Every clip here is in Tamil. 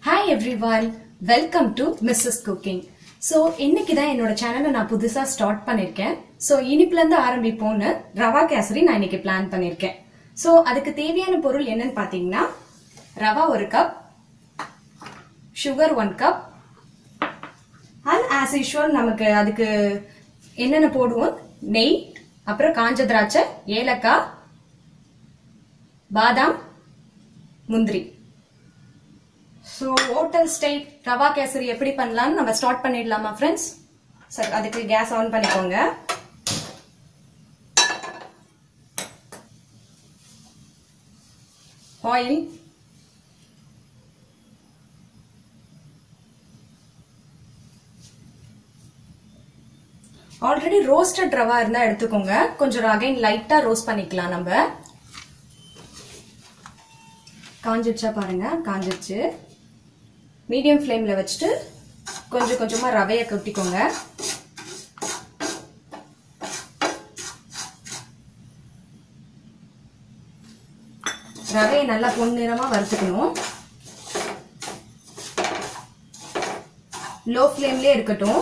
hi everyone welcome to Mrs cooking so இன்னைக்கு தான் என்னோட சேனலை நான் புதுசாக ஸ்டார்ட் பண்ணியிருக்கேன் ஸோ இனிப்புலேருந்து ஆரம்பிப்போன்னு ரவா கேசரி நான் இன்னைக்கு பிளான் பண்ணியிருக்கேன் ஸோ அதுக்கு தேவையான பொருள் என்னன்னு பார்த்தீங்கன்னா ரவா ஒரு cup sugar one cup and as usual நமக்கு அதுக்கு என்னென்ன போடுவோம் நெய் அப்புறம் காஞ்ச திராட்சை ஏலக்காய் பாதாம் முந்திரி so hotel style rava kesari எப்படி பண்ணலாம்னு நம்ம ஸ்டார்ட் பண்ணிடலாமா ஃப்ரெண்ட்ஸ் சார் அதுக்கு கேஸ் ஆன் பண்ணிக்கோங்க ஆயில் ஆல்ரெடி ரோஸ்டட் ரவா இருந்தா எடுத்துக்கோங்க கொஞ்சம் அகைன் லைட்டா ரோஸ்ட் பண்ணிக்கலாம் நம்ம காஞ்சிடுச்சா பாருங்க காஞ்சிடுச்சு மீடியம் ஃப்ளேம்ல வச்சுட்டு கொஞ்சம் கொஞ்சமா ரவையை கொட்டிக்கோங்க ரவையை நல்லா பொன்னிறமா வறுத்துக்கணும் லோ ஃப்ளேம்லயே இருக்கட்டும்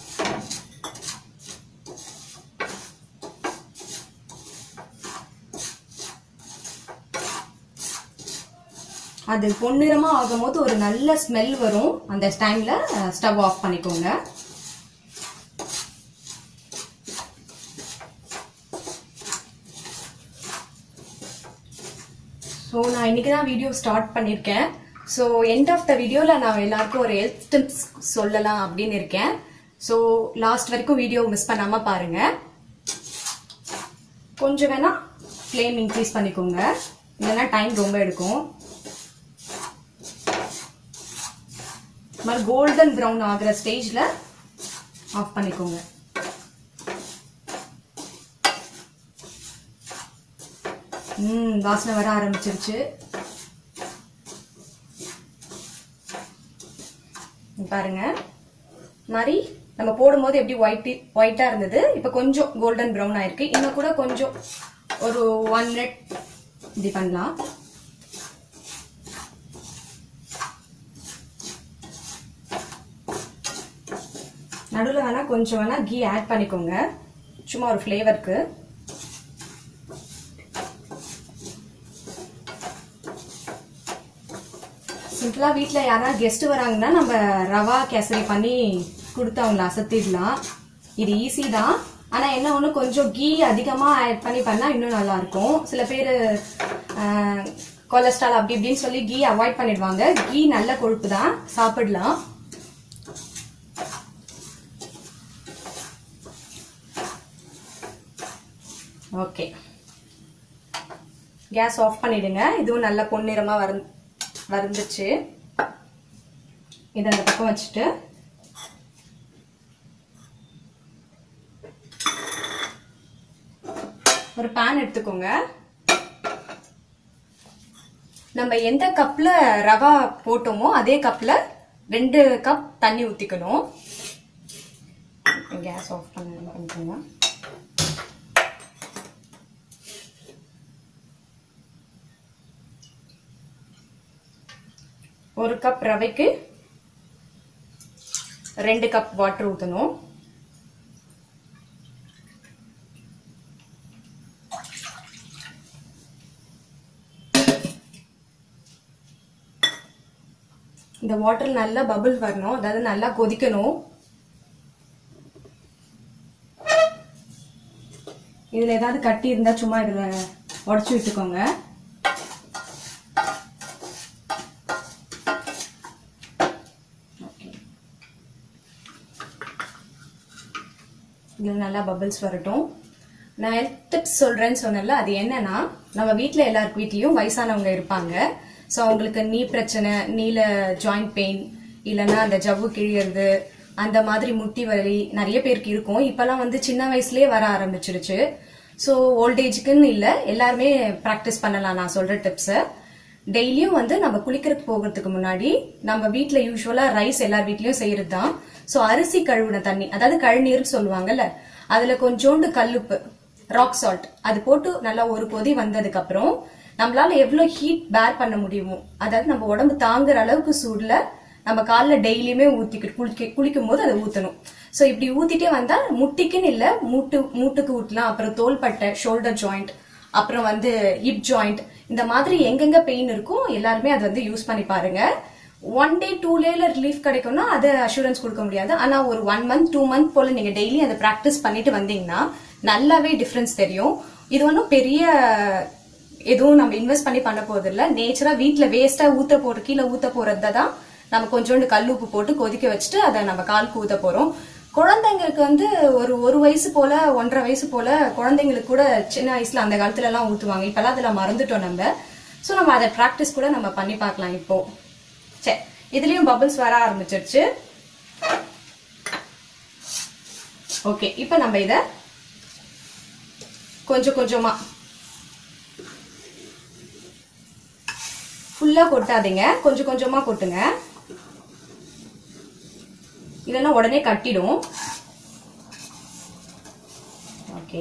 அது பொன்னிறமா ஆகும்போது ஒரு நல்ல ஸ்மெல் வரும் அந்த டைம்ல ஸ்டவ் ஆஃப் பண்ணிக்கோங்க ஸோ நான் இன்னைக்கு தான் வீடியோ ஸ்டார்ட் பண்ணியிருக்கேன் ஸோ எண்ட் ஆஃப் த வீடியோவில் நான் எல்லாருக்கும் ஒரு ஹெல்த் டிப்ஸ் சொல்லலாம் அப்படின்னு இருக்கேன் ஸோ லாஸ்ட் வரைக்கும் வீடியோ மிஸ் பண்ணாமல் பாருங்க கொஞ்சம் வேணா ஃப்ளேம் இன்க்ரீஸ் பண்ணிக்கோங்க இல்லைன்னா டைம் ரொம்ப எடுக்கும் மாதிரி கோல்டன் ப்ரௌன் ஆகிற ஸ்டேஜ்ல ஆஃப் பண்ணிக்கோங்க ம் வாசனை வர ஆரம்பிச்சிருச்சு பாருங்க மாதிரி நம்ம போடும்போது எப்படி ஒயிட் ஒயிட்டா இருந்தது இப்போ கொஞ்சம் கோல்டன் ப்ரௌன் ஆயிருக்கு இன்னும் கூட கொஞ்சம் ஒரு ஒன் மினிட் இப்படி பண்ணலாம் நடுவில் வேணா கொஞ்சம் வேணா கீ ஆட் பண்ணிக்கோங்க சும்மா ஒரு ஃப்ளேவருக்கு சிம்பிளா வீட்டில் யாராவது கெஸ்ட் வராங்கன்னா நம்ம ரவா கேசரி பண்ணி கொடுத்து அவங்கள அசத்திடலாம் இது ஈஸி தான் ஆனா என்ன ஒன்று கொஞ்சம் கீ அதிகமா ஆட் பண்ணி பண்ணா இன்னும் நல்லா இருக்கும் சில பேர் கொலஸ்ட்ரால் அப்படி இப்படின்னு சொல்லி கீ அவாய்ட் பண்ணிடுவாங்க கீ நல்ல கொழுப்பு தான் சாப்பிடலாம் ஓகே கேஸ் ஆஃப் பண்ணிடுங்க இதுவும் நல்ல பொன்னிறமா வரு வந்துச்சு இதை அந்த பக்கம் வச்சுட்டு ஒரு பேன் எடுத்துக்கோங்க நம்ம எந்த கப்ல ரவா போட்டோமோ அதே கப்ல ரெண்டு கப் தண்ணி ஊத்திக்கணும் கேஸ் ஆஃப் பண்ண பண்ணிக்கோங்க ஒரு கப் ரவைக்கு ரெண்டு கப் வாட்டர் ஊற்றணும் இந்த வாட்டர் நல்லா பபிள் வரணும் அதாவது நல்லா கொதிக்கணும் இதுல ஏதாவது கட்டி இருந்தா சும்மா இதுல உடச்சு விட்டுக்கோங்க இதில் நல்லா பபிள்ஸ் வரட்டும் நான் ஹெல்த் டிப்ஸ் சொல்கிறேன்னு சொன்னல அது என்னன்னா நம்ம வீட்டில் எல்லாருக்கு வீட்லேயும் வயசானவங்க இருப்பாங்க ஸோ அவங்களுக்கு நீ பிரச்சனை நீல ஜாயிண்ட் பெயின் இல்லைன்னா அந்த ஜவ்வு கிழியறது அந்த மாதிரி முட்டி வலி நிறைய பேருக்கு இருக்கும் இப்போல்லாம் வந்து சின்ன வயசுலேயே வர ஆரம்பிச்சிருச்சு ஸோ ஓல்டேஜுக்குன்னு இல்லை எல்லாருமே ப்ராக்டிஸ் பண்ணலாம் நான் சொல்கிற டிப்ஸை டெய்லியும் வந்து நம்ம குளிக்கிறதுக்கு போகிறதுக்கு முன்னாடி நம்ம வீட்டில் யூஸ்வலாக ரைஸ் எல்லார் வீட்லயும் செய்யறது தான் ஸோ அரிசி கழுவுன தண்ணி அதாவது கழுநீர்னு சொல்லுவாங்கல்ல அதுல கொஞ்சோண்டு கல்லுப்பு ராக் சால்ட் அது போட்டு நல்லா ஒரு கொதி வந்ததுக்கு அப்புறம் நம்மளால எவ்வளவு ஹீட் பேர் பண்ண முடியுமோ அதாவது நம்ம உடம்பு தாங்குற அளவுக்கு சூடுல நம்ம காலைல டெய்லியுமே ஊத்திக்கிட்டு குளிக்க குளிக்கும் போது அதை ஊத்தணும் சோ இப்படி ஊத்திட்டே வந்தா முட்டிக்குன்னு இல்ல மூட்டு மூட்டுக்கு ஊட்டலாம் அப்புறம் தோள்பட்டை ஷோல்டர் ஜாயிண்ட் அப்புறம் வந்து ஹிப் ஜாயிண்ட் இந்த மாதிரி எங்கெங்க பெயின் இருக்கோ எல்லாருமே அதை வந்து யூஸ் பண்ணி பாருங்க ஒன் டே டூ டேல ரிலீஃப் கிடைக்கும்னா அது அஷூரன்ஸ் கொடுக்க முடியாது ஆனா ஒரு ஒன் மந்த் டூ மந்த் போல நீங்க டெய்லி அதை ப்ராக்டிஸ் பண்ணிட்டு வந்தீங்கன்னா நல்லாவே டிஃபரன்ஸ் தெரியும் இது ஒன்றும் பெரிய எதுவும் நம்ம இன்வெஸ்ட் பண்ணி பண்ண போறது இல்ல நேச்சரா வீட்ல வேஸ்டா ஊத்த போற கீழே ஊத்த போறத தான் நம்ம கொஞ்சோண்டு கல் உப்பு போட்டு கொதிக்க வச்சுட்டு அதை நம்ம காலுக்கு ஊத்த போறோம் குழந்தைங்களுக்கு வந்து ஒரு ஒரு வயசு போல ஒன்றரை வயசு போல குழந்தைங்களுக்கு கூட சின்ன வயசுல அந்த காலத்துல எல்லாம் ஊத்துவாங்க இப்பெல்லாம் அதுல மறந்துட்டோம் நம்ம சோ நம்ம அதை ப்ராக்டிஸ் கூட நம்ம பண்ணி பார்க்கலாம் இப்போ சரி இதுலயும் பபிள்ஸ் வர ஆரம்பிச்சிருச்சு ஓகே இப்போ நம்ம இத கொஞ்சம் கொஞ்சமா ஃபுல்லா கொட்டாதீங்க கொஞ்சம் கொஞ்சமா கொட்டுங்க இல்லைன்னா உடனே கட்டிடும் ஓகே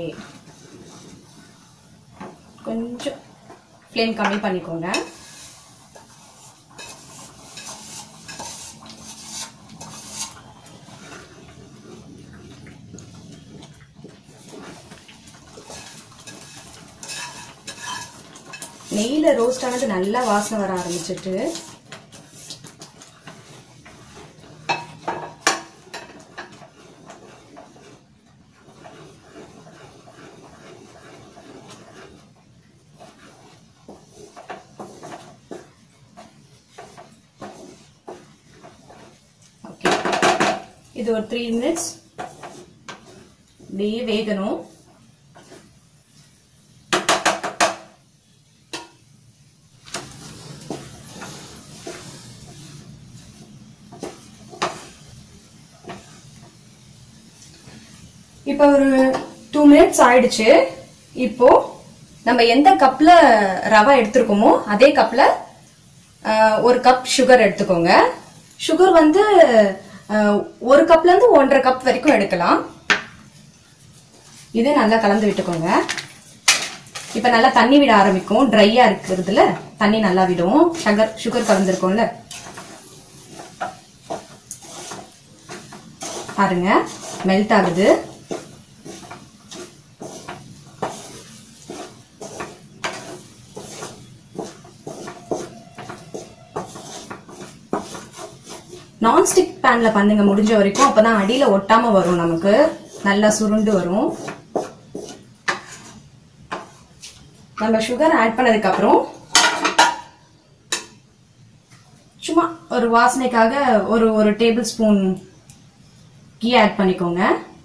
கொஞ்சம் ஃப்ளேம் கம்மி பண்ணிக்கோங்க நெய்யில் ரோஸ்ட் ஆனது நல்லா வாசனை வர ஆரம்பிச்சிட்டு ஓகே இது ஒரு த்ரீ மினிட்ஸ் அப்படியே வேகணும் இப்போ ஒரு டூ மினிட்ஸ் ஆயிடுச்சு இப்போ நம்ம எந்த கப்ல ரவை எடுத்திருக்கோமோ அதே கப்ல ஆஹ், ஒரு கப் சுகர் எடுத்துக்கோங்க சுகர் வந்து ஆஹ், ஒரு கப்ல இருந்து ஒன்றரை கப் வரைக்கும் எடுக்கலாம் இதே நல்லா கலந்து விட்டுக்கோங்க இப்ப நல்லா தண்ணி விட ஆரம்பிக்கும் ட்ரையா இருக்கிறதுல தண்ணி நல்லா விடும் சுகர் சுகர் கலந்துருக்கோம்ல பாருங்க மெல்ட் ஆகுது நான்ஸ்டிக் பேன்ல பண்ணுங்க முடிஞ்ச வரைக்கும் அப்பதான் அடியில ஒட்டாம வரும் நமக்கு நல்லா சுருண்டு வரும் நம்ம சுகர் ஆட் பண்ணதுக்கு அப்புறம் சும்மா ஒரு வாசனைக்காக ஒரு ஒரு டேபிள் ஸ்பூன் கீ ஆட் பண்ணிக்கோங்க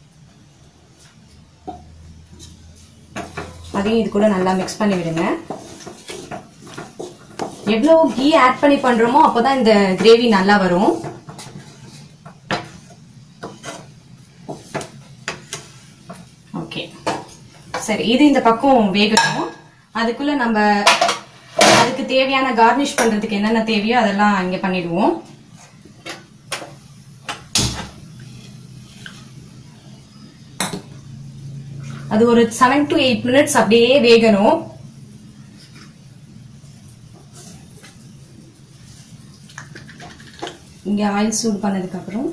அதையும் இது கூட நல்லா மிக்ஸ் பண்ணி விடுங்க எவ்வளவு கீ ஆட் பண்ணி பண்றோமோ அப்பதான் இந்த கிரேவி நல்லா வரும் ஓகே சரி இது இந்த பக்கம் வேகட்டும் அதுக்குள்ள நம்ம அதுக்கு தேவையான கார்னிஷ் பண்றதுக்கு என்னென்ன தேவையோ அதெல்லாம் இங்க பண்ணிடுவோம் அது ஒரு செவன் டு எயிட் மினிட்ஸ் அப்படியே வேகணும் இங்க ஆயில் சூடு பண்ணதுக்கு அப்புறம்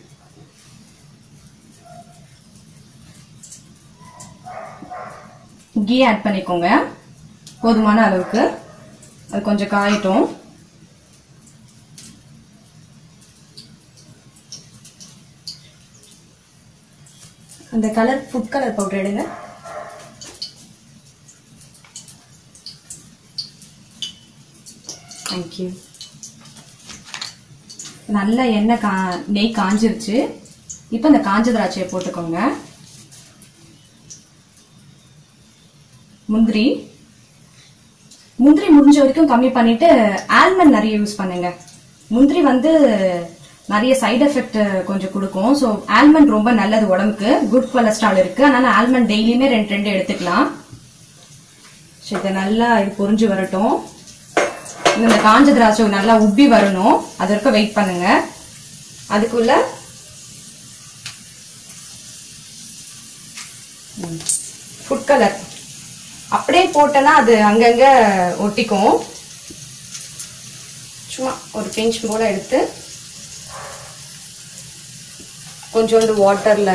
கீ ஆட் பண்ணிக்கோங்க போதுமான அளவுக்கு அது கொஞ்சம் காயட்டும் அந்த கலர் ஃபுட் கலர் பவுடர் எடுங்க தேங்க்யூ நல்ல எண்ணெய் கா நெய் காஞ்சிருச்சு இப்போ இந்த காஞ்ச திராட்சையை போட்டுக்கோங்க முந்திரி முந்திரி முடிஞ்ச வரைக்கும் கம்மி பண்ணிட்டு ஆல்மண்ட் நிறைய யூஸ் பண்ணுங்க முந்திரி வந்து நிறைய சைடு எஃபெக்ட் கொஞ்சம் கொடுக்கும் ஸோ ஆல்மண்ட் ரொம்ப நல்லது உடம்புக்கு குட் கொலஸ்ட்ரால் இருக்கு அதனால ஆல்மண்ட் டெய்லியுமே ரெண்டு ரெண்டு எடுத்துக்கலாம் சரி இதை நல்லா இது பொரிஞ்சு வரட்டும் இந்த காஞ்ச திராட்சை நல்லா உப்பி வரணும் அது வரைக்கும் வெயிட் பண்ணுங்க அதுக்குள்ள ஃபுட் கலர் அப்படியே போட்டேன்னா அது அங்கங்க ஒட்டிக்கும் சும்மா ஒரு பிஞ்ச் போல எடுத்து கொஞ்சோண்டு வாட்டர்ல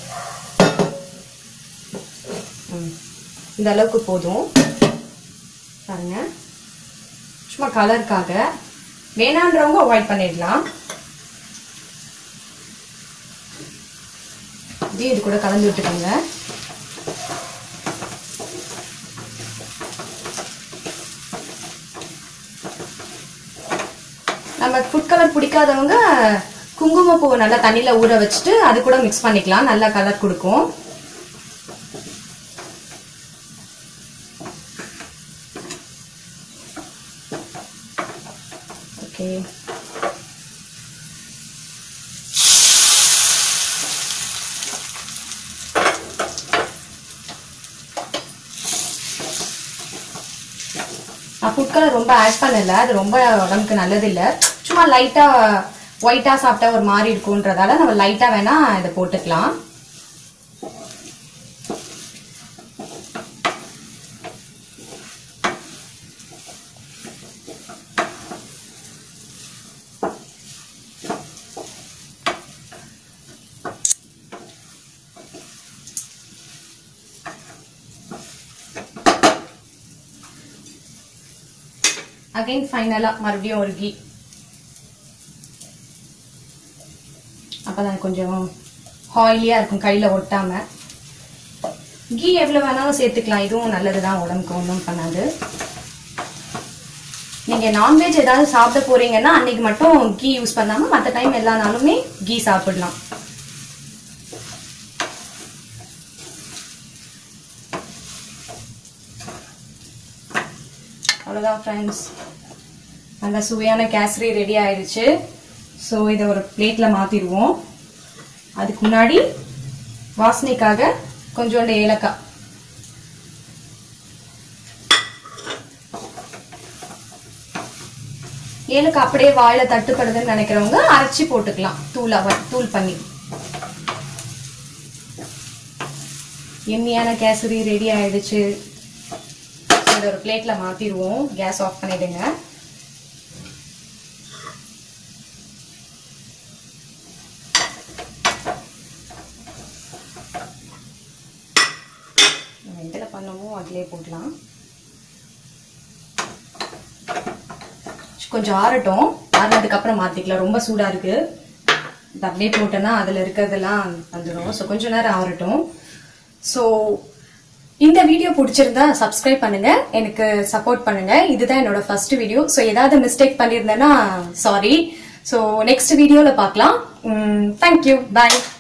இந்த அளவுக்கு போதும் பாருங்க சும்மா கலருக்காக வேணான்றவங்க அவாய்ட் பண்ணிடலாம் அப்படியே இது கூட கலந்து விட்டுக்கோங்க நம்ம ஃபுட் கலர் பிடிக்காதவங்க குங்குமப்பூவை நல்லா தண்ணியில ஊற வச்சுட்டு அது கூட மிக்ஸ் பண்ணிக்கலாம் நல்லா கலர் கொடுக்கும் ஓகே நான் ஃபுட் கலர் ரொம்ப ஆட் பண்ணல அது ரொம்ப உடம்புக்கு நல்லது இல்ல சும்மா லைட்டா ஒயிட்டா சாப்பிட்டா ஒரு மாதிரி இருக்கும்ன்றதால நம்ம லைட்டா வேணா இதை போட்டுக்கலாம் அகைன் ஃபைனலா மறுபடியும் ஒரு கீ அப்பதான் கொஞ்சம் ஆயிலியா இருக்கும் கையில ஒட்டாம கீ எவ்வளவு வேணாலும் சேர்த்துக்கலாம் இதுவும் நல்லதுதான் உடம்புக்கு ஒன்றும் பண்ணாது நீங்க நான்வெஜ் ஏதாவது சாப்பிட போறீங்கன்னா அன்னைக்கு மட்டும் கீ யூஸ் பண்ணாம மற்ற டைம் எல்லா நாளுமே கீ சாப்பிடலாம் அவ்வளோதான் ஃப்ரெண்ட்ஸ் நல்ல சுவையான கேசரி ரெடி ஆயிடுச்சு ஸோ இதை ஒரு பிளேட்டில் மாற்றிடுவோம் அதுக்கு முன்னாடி வாசனைக்காக கொஞ்சோண்டு ஏலக்காய் ஏலக்காய் அப்படியே வாயில தட்டுப்படுதுன்னு நினைக்கிறவங்க அரைச்சி போட்டுக்கலாம் தூளா தூள் பண்ணி எம்மியான கேசரி ரெடி ஆயிடுச்சு இதை ஒரு பிளேட்ல மாத்திடுவோம் கேஸ் ஆஃப் பண்ணிடுங்க எதுல பண்ணமோ அதிலே போடலாம் கொஞ்சம் ஆறட்டும் ஆறினதுக்கு அப்புறம் மாத்திக்கலாம் ரொம்ப சூடா இருக்கு இது அப்படியே போட்டேன்னா அதுல இருக்கிறதெல்லாம் வந்துடும் ஸோ கொஞ்ச நேரம் ஆறட்டும் ஸோ இந்த வீடியோ பிடிச்சிருந்தா சப்ஸ்கிரைப் பண்ணுங்க எனக்கு சப்போர்ட் பண்ணுங்க இதுதான் என்னோட ஃபர்ஸ்ட் வீடியோ ஸோ ஏதாவது மிஸ்டேக் பண்ணியிருந்தேன்னா சாரி ஸோ நெக்ஸ்ட் வீடியோல பார்க்கலாம் தேங்க்யூ பாய்